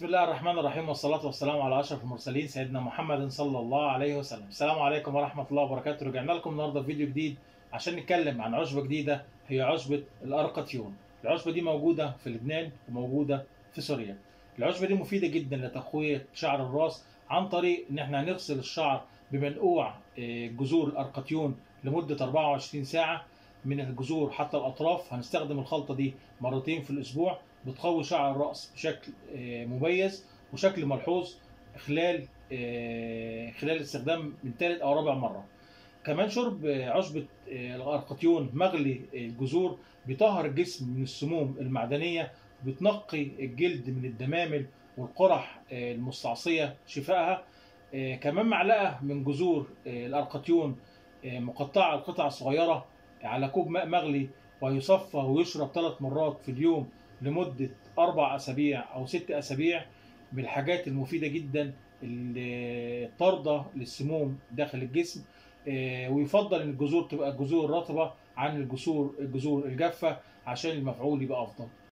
بسم الله الرحمن الرحيم والصلاة والسلام على أشرف المرسلين سيدنا محمد صلى الله عليه وسلم السلام عليكم ورحمة الله وبركاته رجعنا لكم النهاردة في فيديو جديد عشان نتكلم عن عشبة جديدة هي عشبة الأرقطيون العشبة دي موجودة في لبنان وموجودة في سوريا العشبة دي مفيدة جدا لتقوية شعر الراس عن طريق ان احنا هنغسل الشعر بمنقوع آه، جذور الأرقطيون لمدة 24 ساعة من الجذور حتى الأطراف هنستخدم الخلطة دي مرتين في الأسبوع بتقوي شعر الرأس بشكل آه، مميز وشكل ملحوظ خلال آه، خلال الاستخدام من ثالث أو رابع مرة كمان شرب آه، عشبة آه، الأرقطيون مغلي الجذور بيطهر الجسم من السموم المعدنية بتنقي الجلد من الدمامل والقرح آه، المستعصية شفائها آه، كمان معلقة من جذور آه، الأرقطيون آه، مقطعة لقطع صغيرة على كوب ماء مغلي ويصفى ويشرب ثلاث مرات في اليوم لمدة أربع أسابيع أو ست أسابيع من الحاجات المفيدة جدا اللي طاردة للسموم داخل الجسم آه، ويفضل ان الجذور تبقى الجذور رطبة عن الجذور الجذور الجافة عشان المفعول يبقى أفضل